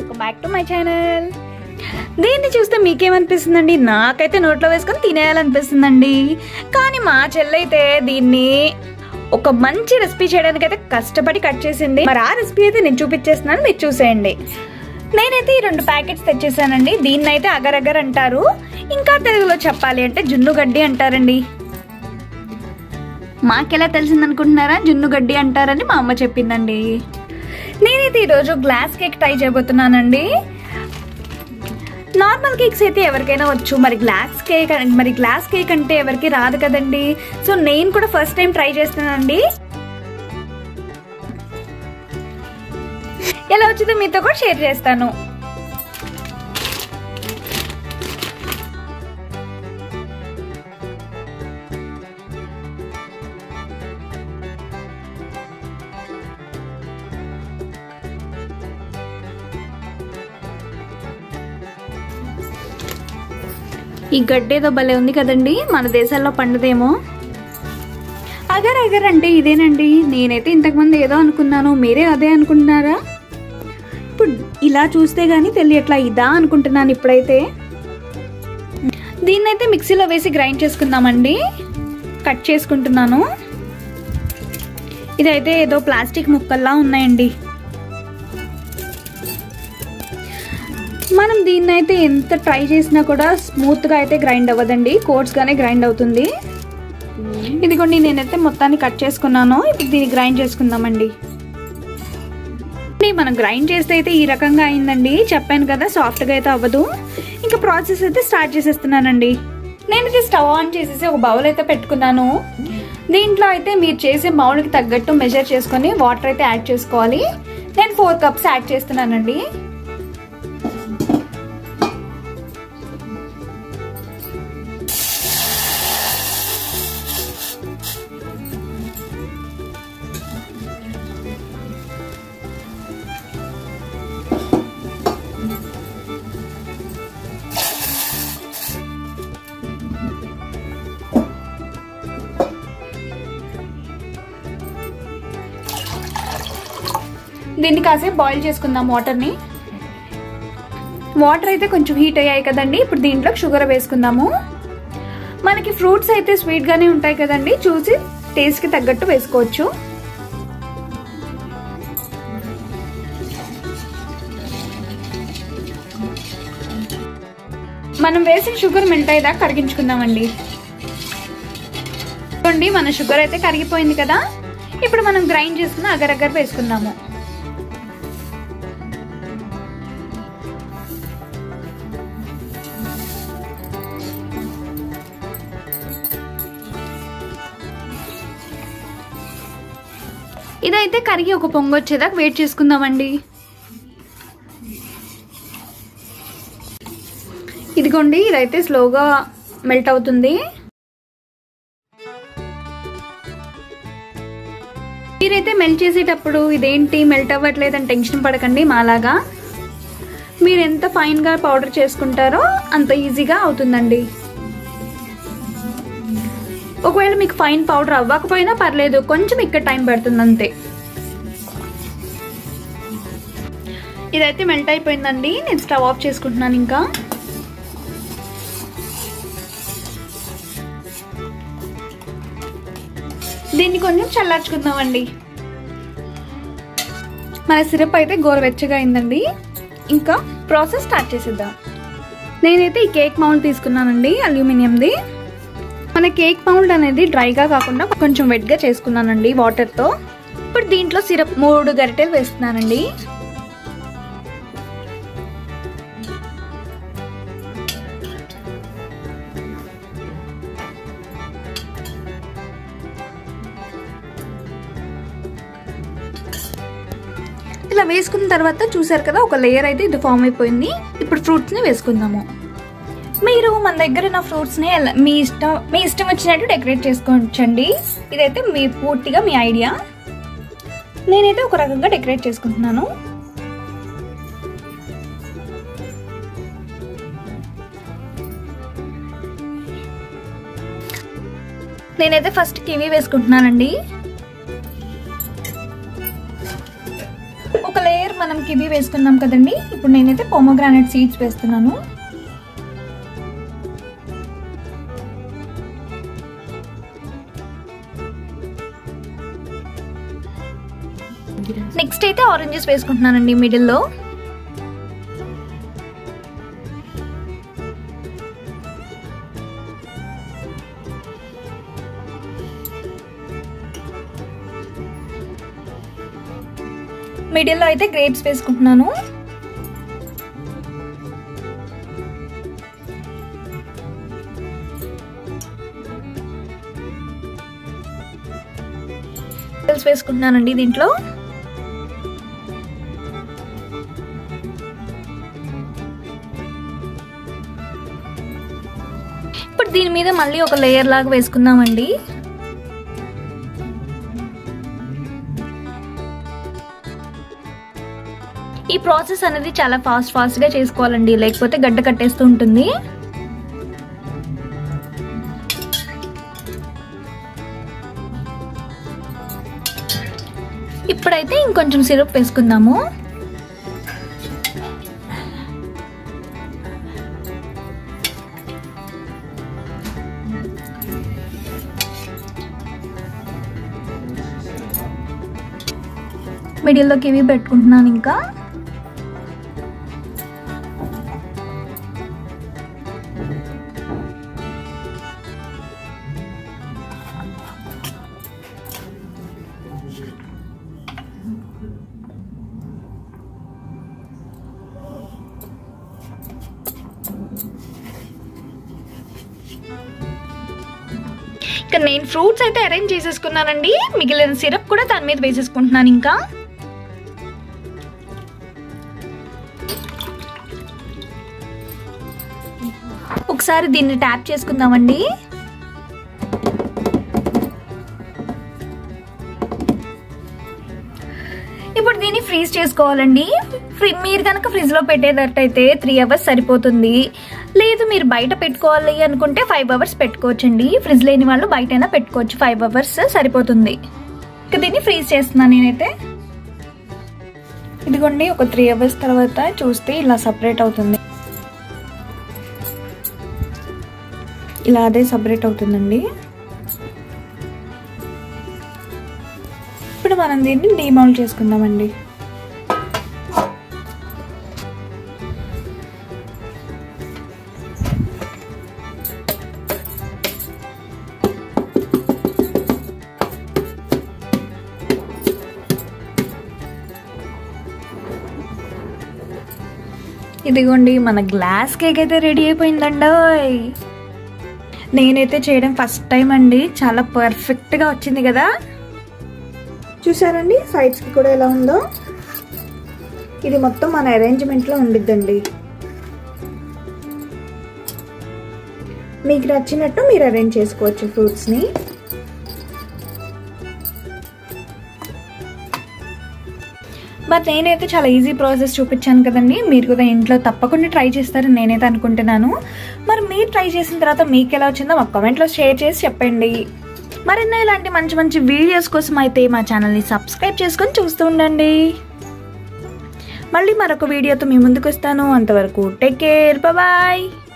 welcome back to my channel దీన్ని చూస్తే మీకేమనిపిస్తుందండి నాకైతే నోట్లో వేసుకొని తినేయాలనిపిస్తుందండి కానీ మా చెల్లైతే దీన్ని ఒక మంచి రెసిపీ చేయడానికి అయితే కష్టపడి కట్ చేసింది మరి ఆ రెసిపీ అయితే నేను చూపించేస్తున్నాను మీరు చూసేయండి నేనైతే ఈ రెండు ప్యాకెట్స్ తెచ్చేసానండి దీన్ని అయితే అగరగర్ అంటారు ఇంకా తెలుగులో చెప్పాలి అంటే జున్ను గడ్డి అంటారండి మాకెలా తెలిసిందనుకుంటున్నారా జున్ను గడ్డి అంటారని మా అమ్మ చెప్పిందండి నేనైతే ఈరోజు గ్లాస్ కేక్ ట్రై చేయబోతున్నానండి నార్మల్ కేక్స్ అయితే ఎవరికైనా వచ్చు మరి గ్లాస్ కేక్ అన్- మరి గ్లాస్ కేక్ అంటే ఎవరికి రాదు కదండి సో నేను కూడా ఫస్ట్ టైం ట్రై చేస్తున్నానండి ఎలా వచ్చిందో మీతో కూడా షేర్ చేస్తాను ఈ గడ్డేదో భలే ఉంది కదండి మన దేశాల్లో పండుదేమో అగర్ అగర్ అంటే ఇదేనండి నేనైతే ఇంతకుముందు ఏదో అనుకున్నాను మీరే అదే అనుకుంటున్నారా ఇప్పుడు ఇలా చూస్తే గానీ తెలియట్లా ఇదా అనుకుంటున్నాను ఇప్పుడైతే దీన్నైతే మిక్సీలో వేసి గ్రైండ్ చేసుకుందామండి కట్ చేసుకుంటున్నాను ఇదైతే ఏదో ప్లాస్టిక్ ముక్కల్లా ఉన్నాయండి మనం దీన్ని అయితే ఎంత ట్రై చేసినా కూడా స్మూత్గా అయితే గ్రైండ్ అవ్వదండి కోర్స్గానే గ్రైండ్ అవుతుంది ఇదిగోండి నేనైతే మొత్తాన్ని కట్ చేసుకున్నాను ఇప్పుడు దీన్ని గ్రైండ్ చేసుకుందామండి మనం గ్రైండ్ చేస్తే అయితే ఈ రకంగా అయిందండి చెప్పాను కదా సాఫ్ట్గా అయితే అవ్వదు ఇంకా ప్రాసెస్ అయితే స్టార్ట్ చేసేస్తున్నానండి నేనైతే స్టవ్ ఆన్ చేసేసి ఒక బౌల్ అయితే పెట్టుకున్నాను దీంట్లో అయితే మీరు చేసే బౌల్కి తగ్గట్టు మెజర్ చేసుకొని వాటర్ అయితే యాడ్ చేసుకోవాలి నేను ఫోర్ కప్స్ యాడ్ చేస్తున్నానండి దీన్ని కాసేపు బాయిల్ చేసుకుందాం వాటర్ని వాటర్ అయితే కొంచెం హీట్ అయ్యాయి కదండి ఇప్పుడు దీంట్లో షుగర్ వేసుకుందాము మనకి ఫ్రూట్స్ అయితే స్వీట్గానే ఉంటాయి కదండి చూసి టేస్ట్కి తగ్గట్టు వేసుకోవచ్చు మనం వేసిన షుగర్ మెల్ట్ అయ్యేదాకా కరిగించుకుందామండి చూడండి మన షుగర్ అయితే కరిగిపోయింది కదా ఇప్పుడు మనం గ్రైండ్ చేసుకున్న అగరగర వేసుకుందాము ఇదైతే కరిగి ఒక పొంగు వచ్చేదాకా వెయిట్ చేసుకుందామండి ఇదిగోండి ఇదైతే స్లోగా మెల్ట్ అవుతుంది మీరైతే మెల్ట్ చేసేటప్పుడు ఇదేంటి మెల్ట్ అవ్వట్లేదని టెన్షన్ పడకండి మాలాగా మీరు ఎంత ఫైన్గా పౌడర్ చేసుకుంటారో అంత ఈజీగా అవుతుందండి ఒకవేళ మీకు ఫైన్ పౌడర్ అవ్వకపోయినా పర్లేదు కొంచెం ఇక్కడ టైం పడుతుంది అంతే ఇదైతే మెల్ట్ అయిపోయిందండి నేను స్టవ్ ఆఫ్ చేసుకుంటున్నాను ఇంకా దీన్ని కొంచెం చల్లార్చుకుందామండి మన సిరప్ అయితే గోరువెచ్చగా అయిందండి ఇంకా ప్రాసెస్ స్టార్ట్ చేసేద్దాం నేనైతే ఈ కేక్ మౌల్డ్ తీసుకున్నానండి అల్యూమినియంది మన కేక్ మౌల్డ్ అనేది డ్రైగా కాకుండా కొంచెం వెట్గా చేసుకున్నానండి వాటర్తో ఇప్పుడు దీంట్లో సిరప్ మూడు గరిటెలు వేస్తున్నానండి ఇలా వేసుకున్న తర్వాత చూసారు కదా ఒక లేయర్ అయితే ఇది ఫామ్ అయిపోయింది ఇప్పుడు ఫ్రూట్స్ని వేసుకుందాము మీరు మన దగ్గర ఉన్న ఫ్రూట్స్ని ఎలా- మీ ఇష్టం మీ ఇష్టం వచ్చినట్టు డెకరేట్ చేసుకోవచ్చండి ఇదైతే మీ పూర్తిగా మీ ఐడియా నేనైతే ఒక రకంగా డెకరేట్ చేసుకుంటున్నాను నేనైతే ఫస్ట్ కివీ వేసుకుంటున్నానండి ఒక లేయర్ మనం కివి వేసుకున్నాం కదండి ఇప్పుడు నేనైతే పోమోగ్రానైట్ సీడ్స్ వేస్తున్నాను నెక్స్ట్ అయితే ఆరెంజెస్ వేసుకుంటున్నానండి మిడిల్లో మిడిల్లో అయితే గ్రేప్స్ వేసుకుంటున్నాను వేసుకుంటున్నానండి దీంట్లో ఇప్పుడు దీని మీద మళ్ళీ ఒక లేయర్ లాగా వేసుకుందామండి ఈ ప్రాసెస్ అనేది చాలా ఫాస్ట్ ఫాస్ట్గా చేసుకోవాలండి లేకపోతే గడ్డ కట్టేస్తూ ఉంటుంది ఇప్పుడైతే ఇంకొంచెం సిరప్ వేసుకుందాము మిడిల్లోకి ఇవి పెట్టుకుంటున్నాను ఇంకా ఇక్కడ నేను ఫ్రూట్స్ అయితే అరేంజ్ చేసేసుకున్నానండి మిగిలిన సిరప్ కూడా దాని మీద వేసేసుకుంటున్నాను ఇంకా ఒకసారి దీన్ని ట్యాప్ చేసుకుందామండి ఇప్పుడు దీన్ని ఫ్రీజ్ చేసుకోవాలండి ఫ్రీ మీరు కనుక ఫ్రిడ్జ్లో పెట్టేటట్టయితే త్రీ అవర్స్ సరిపోతుంది లేదు మీరు బయట పెట్టుకోవాలి అనుకుంటే ఫైవ్ అవర్స్ పెట్టుకోవచ్చండి ఫ్రిడ్జ్ లేని వాళ్ళు బయటైనా పెట్టుకోవచ్చు ఫైవ్ అవర్స్ సరిపోతుంది ఇక దీన్ని ఫ్రీజ్ చేస్తున్నాను నేనైతే ఇదిగోండి ఒక త్రీ అవర్స్ తర్వాత చూస్తే ఇలా సపరేట్ అవుతుంది ఇలా అదే సపరేట్ అవుతుందండి ఇప్పుడు మనం దీన్ని డీమౌల్డ్ చేసుకుందామండి ఇదిగోండి మన గ్లాస్ కేక్ అయితే రెడీ అయిపోయిందండోయ్ నేనైతే చేయడం ఫస్ట్ టైం అండి చాలా పర్ఫెక్ట్గా వచ్చింది కదా చూసారండి సైడ్స్కి కూడా ఎలా ఉందో ఇది మొత్తం మన అరేంజ్మెంట్లో ఉండిద్దండి మీకు నచ్చినట్టు మీరు అరేంజ్ చేసుకోవచ్చు ఫ్రూట్స్ని బట్ నేనైతే చాలా ఈజీ ప్రాసెస్ చూపించాను కదండి మీరు కూడా ఇంట్లో తప్పకుండా ట్రై చేస్తారని నేనైతే అనుకుంటున్నాను మరి మీరు ట్రై చేసిన తర్వాత మీకు ఎలా వచ్చిందో మా కామెంట్లో షేర్ చేసి చెప్పండి మరిన్నో ఇలాంటి మంచి మంచి వీడియోస్ కోసం అయితే మా ఛానల్ని సబ్స్క్రైబ్ చేసుకొని చూస్తూ ఉండండి మళ్ళీ మరొక వీడియోతో మీ ముందుకు వస్తాను అంతవరకు టేక్ కేర్ బాయ్